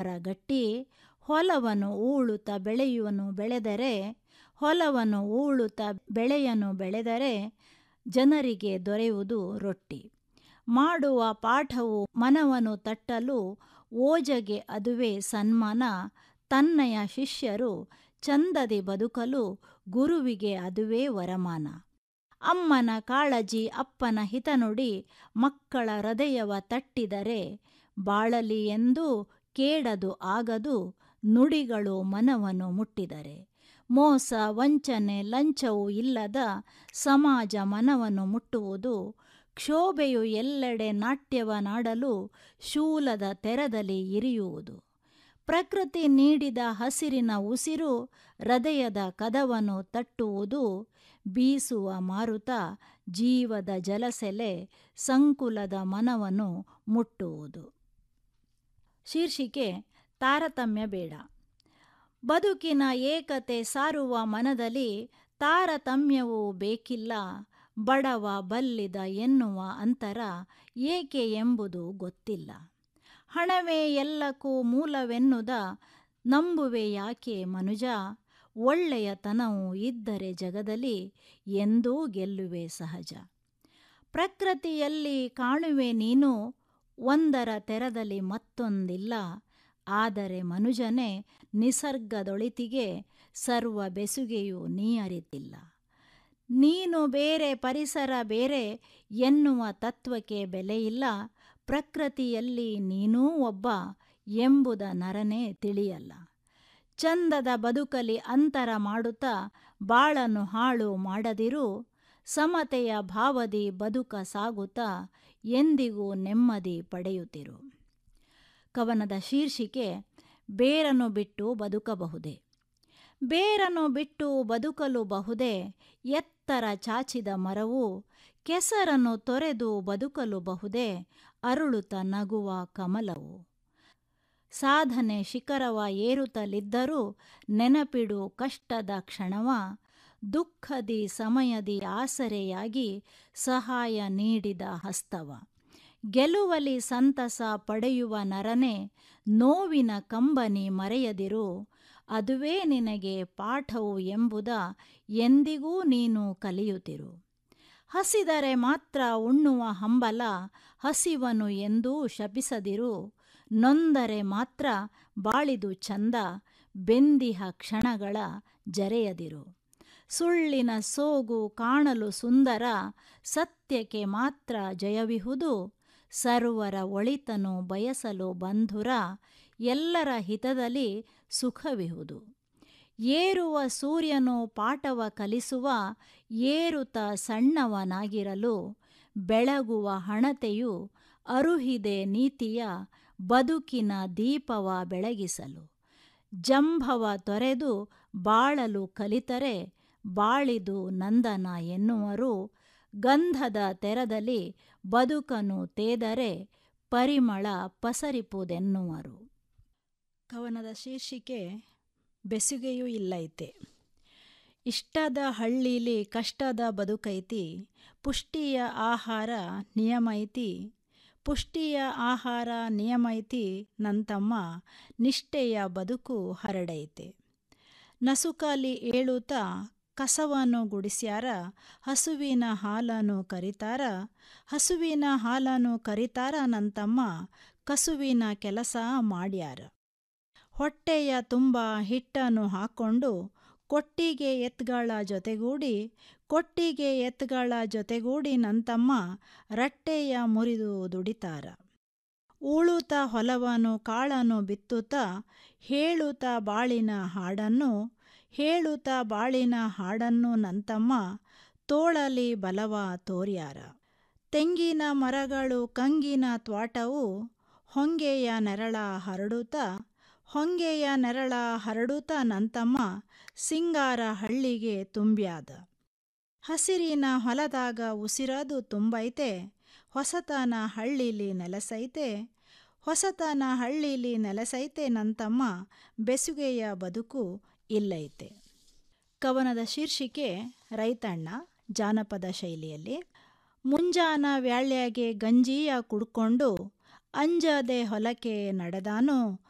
ಗಟ್ಟಿ ಹೊಲವನ್ನು ಊಳುತ್ತ ಬೆಳೆಯುವನು ಬೆಳೆದರೆ ಹೊಲವನ್ನು ಊಳುತ್ತ ಬೆಳೆಯನು ಬೆಳೆದರೆ ಜನರಿಗೆ ದೊರೆಯುವುದು ರೊಟ್ಟಿ ಮಾಡುವ ಪಾಠವು ಮನವನ್ನು ತಟ್ಟಲು ಓಜಗೆ ಅದುವೇ ಸನ್ಮಾನ ತನ್ನಯ ಶಿಷ್ಯರು ಚಂದದಿ ಬದುಕಲು ಗುರುವಿಗೆ ಅದುವೇ ವರಮಾನ ಅಮ್ಮನ ಕಾಳಜಿ ಅಪ್ಪನ ಹಿತನುಡಿ ಮಕ್ಕಳ ಹೃದಯವ ತಟ್ಟಿದರೆ ಬಾಳಲಿ ಎಂದು ಕೇಡದು ಆಗದು ನುಡಿಗಳು ಮನವನ್ನು ಮುಟ್ಟಿದರೆ ಮೋಸ ವಂಚನೆ ಲಂಚವು ಇಲ್ಲದ ಸಮಾಜ ಮನವನ್ನು ಮುಟ್ಟುವುದು ಕ್ಷೋಭೆಯು ಎಲ್ಲೆಡೆ ನಾಟ್ಯವ ನಾಡಲು ಶೂಲದ ತೆರದಲ್ಲಿ ಇರಿಯುವುದು ಪ್ರಕೃತಿ ನೀಡಿದ ಹಸಿರಿನ ಉಸಿರು ಹೃದಯದ ಕದವನ್ನು ತಟ್ಟುವುದು ಬೀಸುವ ಮಾರುತ ಜೀವದ ಜಲಸೆಲೆ ಸಂಕುಲದ ಮನವನ್ನು ಮುಟ್ಟುವುದು ಶೀರ್ಷಿಕೆ ತಾರತಮ್ಯ ಬೇಡ ಬದುಕಿನ ಏಕತೆ ಸಾರುವ ಮನದಲ್ಲಿ ತಾರತಮ್ಯವು ಬೇಕಿಲ್ಲ ಬಡವ ಬಲ್ಲಿದ ಎನ್ನುವ ಅಂತರ ಏಕೆ ಎಂಬುದು ಗೊತ್ತಿಲ್ಲ ಹಣವೇ ಎಲ್ಲಕ್ಕೂ ಮೂಲವೆನ್ನುದ ನಂಬುವೆ ಯಾಕೆ ಮನುಜ ಒಳ್ಳೆಯತನವು ಇದ್ದರೆ ಜಗದಲ್ಲಿ ಎಂದೂ ಗೆಲ್ಲುವೆ ಸಹಜ ಪ್ರಕೃತಿಯಲ್ಲಿ ಕಾಣುವೆ ನೀನು ಒಂದರ ತೆರದಲ್ಲಿ ಮತ್ತೊಂದಿಲ್ಲ ಆದರೆ ಮನುಜನೇ ನಿಸರ್ಗದೊಳಿತಿಗೆ ಸರ್ವ ಬೆಸುಗೆಯು ನೀ ಅರಿತಿಲ್ಲ ನೀನು ಬೇರೆ ಪರಿಸರ ಬೇರೆ ಎನ್ನುವ ತತ್ವಕ್ಕೆ ಬೆಲೆಯಿಲ್ಲ ಪ್ರಕೃತಿಯಲ್ಲಿ ನೀನೂ ಒಬ್ಬ ಎಂಬುದ ನರನೇ ತಿಳಿಯಲ್ಲ ಚಂದದ ಬದುಕಲಿ ಅಂತರ ಮಾಡುತ್ತಾ ಬಾಳನ್ನು ಹಾಳು ಮಾಡದಿರು ಸಮತೆಯ ಭಾವದಿ ಬದುಕ ಸಾಗುತ್ತಾ ಎಂದಿಗೂ ನೆಮ್ಮದಿ ಪಡೆಯುತ್ತಿರು ಕವನದ ಶೀರ್ಷಿಕೆ ಬೇರನ್ನು ಬಿಟ್ಟು ಬದುಕಬಹುದೇ ಬೇರನ್ನು ಬಿಟ್ಟು ಬದುಕಲು ಬಹುದೇ ಎತ್ತರ ಚಾಚಿದ ಮರವು ಕೆಸರನ್ನು ತೊರೆದು ಬದುಕಲು ಬಹುದೇ ಅರುಳುತ್ತ ನಗುವ ಕಮಲವು ಸಾಧನೆ ಶಿಖರವ ಏರುತ್ತಲಿದ್ದರೂ ನೆನಪಿಡು ಕಷ್ಟದ ಕ್ಷಣವ ದುಃಖದಿ ಸಮಯದಿ ಆಸರೆಯಾಗಿ ಸಹಾಯ ನೀಡಿದ ಹಸ್ತವ ಗೆಲುವಲಿ ಸಂತಸ ಪಡೆಯುವ ನರನೆ ನೋವಿನ ಕಂಬನಿ ಮರೆಯದಿರು ಅದುವೇ ನಿನಗೆ ಪಾಠವು ಎಂಬುದ ಎಂದಿಗೂ ನೀನು ಕಲಿಯುತ್ತಿರು ಹಸಿದರೆ ಮಾತ್ರ ಉಣ್ಣುವ ಹಂಬಲ ಹಸಿವನು ಎಂದೂ ಶಪಿಸದಿರು ನೊಂದರೆ ಮಾತ್ರ ಬಾಳಿದು ಚಂದ ಬೆಂದಿಹ ಕ್ಷಣಗಳ ಜರೆಯದಿರು ಸುಳ್ಳಿನ ಸೋಗು ಕಾಣಲು ಸುಂದರ ಸತ್ಯಕ್ಕೆ ಮಾತ್ರ ಜಯವಿಹುದು ಸರ್ವರ ಒಳಿತನು ಬಯಸಲು ಬಂಧುರ ಎಲ್ಲರ ಹಿತದಲ್ಲಿ ಸುಖವಿಹುದು ಏರುವ ಸೂರ್ಯನು ಪಾಠವ ಕಲಿಸುವ ಏರುತ ಸಣ್ಣವನಾಗಿರಲು ಬೆಳಗುವ ಹಣತೆಯು ಅರುಹಿದೆ ನೀತಿಯ ಬದುಕಿನ ದೀಪವ ಬೆಳಗಿಸಲು ಜಂಭವ ತೊರೆದು ಬಾಳಲು ಕಲಿತರೆ ಬಾಳಿದು ನಂದನ ಎನ್ನುವರು ಗಂಧದ ತೆರದಲ್ಲಿ ಬದುಕನು ತೇದರೆ ಪರಿಮಳ ಪಸರಿಪುದೆನ್ನುವರು ಕವನದ ಶೀರ್ಷಿಕೆ ಬೆಸುಗೆಯೂ ಇಲ್ಲೈತೆ ಇಷ್ಟದ ಹಳ್ಳೀಲಿ ಕಷ್ಟದ ಬದುಕೈತಿ ಪುಷ್ಟಿಯ ಆಹಾರ ನಿಯಮೈತಿ ಪುಷ್ಟಿಯ ಆಹಾರ ನಿಯಮೈತಿ ನಂತಮ್ಮ ನಿಷ್ಠೆಯ ಬದುಕು ಹರಡೈತೆ ನಸುಕಲಿ ಏಳುತ್ತಾ ಕಸವನ್ನು ಗುಡಿಸ್ಯಾರ ಹಸುವಿನ ಹಾಲನ್ನು ಕರಿತಾರ ಹಸುವಿನ ಹಾಲನ್ನು ಕರಿತಾರ ನಂತಮ್ಮ ಕಸುವಿನ ಕೆಲಸ ಮಾಡ್ಯಾರ ಹೊಟ್ಟೆಯ ತುಂಬ ಹಿಟ್ಟನ್ನು ಹಾಕ್ಕೊಂಡು ಕೊಟ್ಟಿಗೆ ಎತ್ಗಳ ಜೊತೆಗೂಡಿ ಕೊಟ್ಟಿಗೆ ಎತ್ಗಳ ಜೊತೆಗೂಡಿ ನಂತಮ್ಮ ರಟ್ಟೆಯ ಮುರಿದು ದುಡಿತಾರ ಉಳುತ ಹೊಲವನ್ನು ಕಾಳನ್ನು ಬಿತ್ತುತ್ತಾ ಹೇಳುತ್ತ ಬಾಳಿನ ಹಾಡನ್ನು ಹೇಳುತ್ತ ಬಾಳಿನ ಹಾಡನ್ನು ನಂತಮ್ಮ ತೋಳಲಿ ಬಲವ ತೋರ್ಯಾರ ತೆಂಗಿನ ಮರಗಳು ಕಂಗಿನ ತ್ವಾಟವು ಹೊಂಗೆಯ ನೆರಳ ಹರಡುತ್ತಾ ಹೊಂಗೆಯ ನೆರಳ ಹರಡುತ್ತಾ ನಂತಮ್ಮ ಸಿಂಗಾರ ಹಳ್ಳಿಗೆ ತುಂಬ್ಯಾದ ಹಸಿರಿನ ಹೊಲದಾಗ ಉಸಿರದು ತುಂಬೈತೆ ಹೊಸತನ ಹಳ್ಳಿಲಿ ನೆಲೆಸೈತೆ ಹೊಸತನ ಹಳ್ಳಿಲಿ ನೆಲೆಸೈತೆ ನಂತಮ್ಮ ಬೆಸುಗೆಯ ಬದುಕು ಇಲ್ಲೈತೆ ಕವನದ ಶೀರ್ಷಿಕೆ ರೈತಣ್ಣ ಜಾನಪದ ಶೈಲಿಯಲ್ಲಿ ಮುಂಜಾನ ವ್ಯಾಳ್ಯಾಗೆ ಗಂಜಿಯ ಕುಡ್ಕೊಂಡು ಅಂಜದೆ ಹೊಲಕ್ಕೆ ನಡೆದಾನು